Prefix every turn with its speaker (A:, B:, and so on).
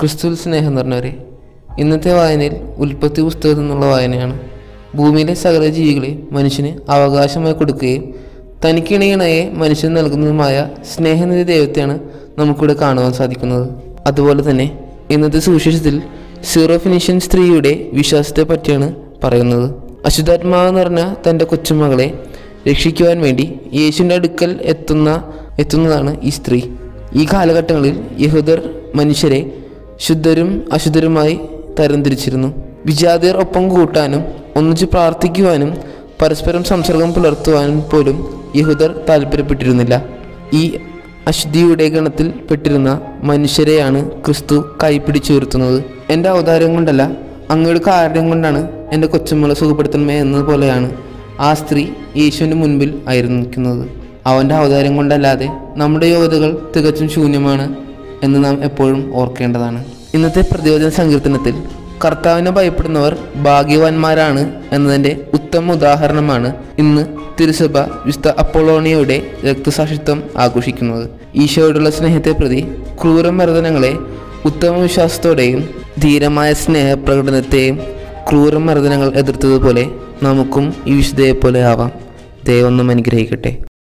A: ക്രിസ്തുവിൽ സ്നേഹം നിറഞ്ഞവരെ ഇന്നത്തെ വായനയിൽ ഉൽപ്പത്തി പുസ്തകത്തിൽ നിന്നുള്ള വായനയാണ് ഭൂമിയിലെ സകല ജീവികളെ മനുഷ്യന് അവകാശമായി കൊടുക്കുകയും തനിക്കിണയിണയെ മനുഷ്യന് നൽകുന്നതുമായ സ്നേഹനിധി ദൈവത്തെയാണ് നമുക്കിവിടെ കാണുവാൻ സാധിക്കുന്നത് അതുപോലെ തന്നെ ഇന്നത്തെ സുവിശേഷത്തിൽ സീറോ ഫിനിഷ്യൻ സ്ത്രീയുടെ വിശ്വാസത്തെ പറ്റിയാണ് പറയുന്നത് അശുദ്ധാത്മാവ് നിറഞ്ഞ തൻ്റെ കൊച്ചുമകളെ രക്ഷിക്കുവാൻ വേണ്ടി യേശുവിൻ്റെ അടുക്കൽ എത്തുന്ന എത്തുന്നതാണ് ഈ സ്ത്രീ ഈ കാലഘട്ടങ്ങളിൽ യഹൂദർ മനുഷ്യരെ ശുദ്ധരും അശുദ്ധരുമായി തരംതിരിച്ചിരുന്നു വിജാതിയർ ഒപ്പം കൂട്ടാനും ഒന്നിച്ച് പ്രാർത്ഥിക്കുവാനും പരസ്പരം സംസർഗം പുലർത്തുവാനും പോലും യഹൂദർ താല്പര്യപ്പെട്ടിരുന്നില്ല ഈ അശുദ്ധിയുടെ ഗണത്തിൽ പെട്ടിരുന്ന മനുഷ്യരെയാണ് ക്രിസ്തു കൈപ്പിടിച്ചുയർത്തുന്നത് എൻ്റെ ഔദാര്യം കൊണ്ടല്ല അങ്ങയുടെ കാര്യം കൊണ്ടാണ് എൻ്റെ കൊച്ചുമകളെ സുഖപ്പെടുത്തണമേ എന്നതുപോലെയാണ് ആ സ്ത്രീ യേശുവിൻ്റെ മുൻപിൽ ആയിരുന്നു നിൽക്കുന്നത് അവൻ്റെ ഔദാര്യം കൊണ്ടല്ലാതെ നമ്മുടെ യോഗ്യതകൾ തികച്ചും ശൂന്യമാണ് എന്ന് നാം എപ്പോഴും ഓർക്കേണ്ടതാണ് ഇന്നത്തെ പ്രതിയോജന സങ്കീർത്തനത്തിൽ കർത്താവിനെ ഭയപ്പെടുന്നവർ ഭാഗ്യവാന്മാരാണ് എന്നതിൻ്റെ ഉത്തമ ഉദാഹരണമാണ് ഇന്ന് തിരുസഭ വിശുദ്ധ അപ്പോളോണിയയുടെ രക്തസാക്ഷിത്വം ആഘോഷിക്കുന്നത് ഈശോയോടുള്ള സ്നേഹത്തെ പ്രതി ക്രൂരമർദ്ദനങ്ങളെ ഉത്തമ വിശ്വാസത്തോടെയും ധീരമായ സ്നേഹപ്രകടനത്തെയും ക്രൂരമർദ്ദനങ്ങൾ എതിർത്തതുപോലെ നമുക്കും ഈ വിശുദ്ധയെപ്പോലെ ആവാം ദൈവം ഒന്നും അനുഗ്രഹിക്കട്ടെ